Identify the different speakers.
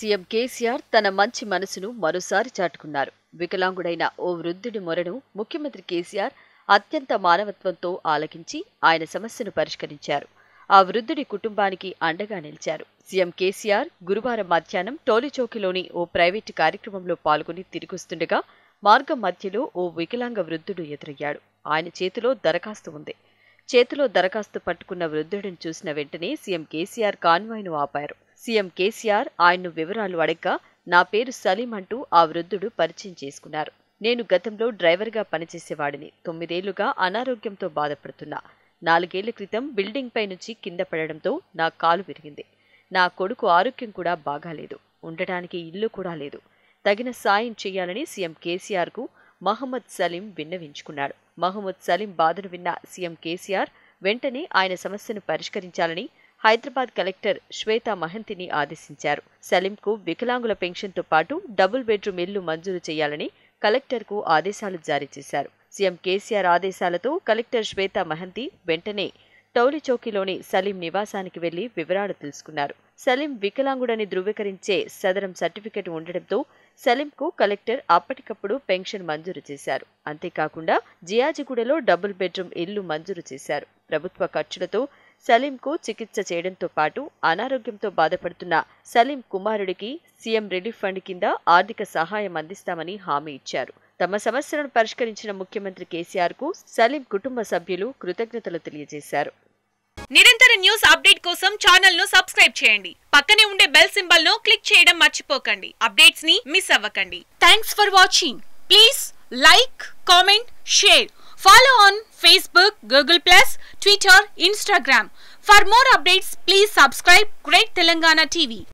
Speaker 1: CM KCR తన మంచి మనసును మరోసారి చాటుకున్నారు వికలాంగుడైన ఓ వృద్ధుడి మొరను ముఖ్యమంత్రి కేసీఆర్ అత్యంత మానవత్వంతో ఆలకించి ఆయన సమస్యను పరిష్కరించారు ఆ వృద్ధుడి కుటుంబానికి అండగా నిలిచారు సీఎం కేసీఆర్ గురువారం మధ్యాహ్నం టోలీచౌకిలోని ఓ ప్రైవేటు కార్యక్రమంలో పాల్గొని తిరిగొస్తుండగా మార్గం మధ్యలో ఓ వికలాంగ వృద్ధుడు ఎదురయ్యాడు ఆయన చేతిలో దరఖాస్తు ఉంది చేతిలో దరఖాస్తు పట్టుకున్న వృద్ధుడిని చూసిన వెంటనే సీఎం కేసీఆర్ కాన్వాయ్ను ఆపారు సీఎం కేసీఆర్ ఆయన్ను వివరాలు అడగ్గా నా పేరు సలీం అంటూ ఆ వృద్ధుడు పరిచయం చేసుకున్నారు నేను గతంలో డ్రైవర్గా పనిచేసేవాడిని తొమ్మిదేళ్లుగా అనారోగ్యంతో బాధపడుతున్నా నాలుగేళ్ల క్రితం బిల్డింగ్ పై నుంచి కింద పడడంతో నా కాలు విరిగింది నా కొడుకు ఆరోగ్యం కూడా బాగాలేదు ఉండటానికి ఇల్లు కూడా లేదు తగిన సాయం చేయాలని సీఎం కేసీఆర్కు మహమ్మద్ సలీం విన్నవించుకున్నాడు మహమ్మద్ సలీం బాధను విన్న సీఎం కేసీఆర్ వెంటనే ఆయన సమస్యను పరిష్కరించాలని హైదరాబాద్ కలెక్టర్ శ్వేతా మహంతిని ఆదేశించారు సలీంకు వికలాంగుల పెన్షన్తో పాటు డబుల్ బెడ్రూమ్ ఇల్లు మంజూరు చేయాలని కలెక్టర్కు ఆదేశాలు జారీ చేశారు సీఎం కేసీఆర్ ఆదేశాలతో కలెక్టర్ శ్వేతా మహంతి వెంటనే టౌలిచౌకీలోని సలీం నివాసానికి వెళ్లి వివరాలు తెలుసుకున్నారు సలీం వికలాంగుడని ధృవీకరించే సదరం సర్టిఫికెట్ ఉండడంతో సలీంకు కలెక్టర్ అప్పటికప్పుడు పెన్షన్ మంజూరు చేశారు అంతేకాకుండా జియాజిగూడలో డబుల్ బెడ్రూమ్ ఇల్లు మంజూరు చేశారు ప్రభుత్వ ఖర్చులతో సలీంకు చికిత్స చేయడంతో పాటు అనారోగ్యంతో బాధపడుతున్న సలీం కుమారుడికి సీఎం రిలీఫ్ ఫండ్ కింద ఆర్థిక సహాయం అందిస్తామని హామీ ఇచ్చారు తమ సమస్యలను పరిష్కరించిన ముఖ్యమంత్రి కేసీఆర్ కు సలీం కుటుంబ సభ్యులు కృతజ్ఞతలు తెలియజేశారు
Speaker 2: నిరంతర న్యూస్ అప్డేట్ కోసం ఛానల్ ను సబ్స్క్రైబ్ చేయండి పక్కనే ఉండే బెల్ సింబల్ ను క్లిక్ చేయడం మర్చిపోకండి అప్డేట్స్ ని మిస్ అవ్వకండి thanks for watching please like comment share follow on Facebook Google plus Twitter Instagram for more updates please subscribe great Telangana TV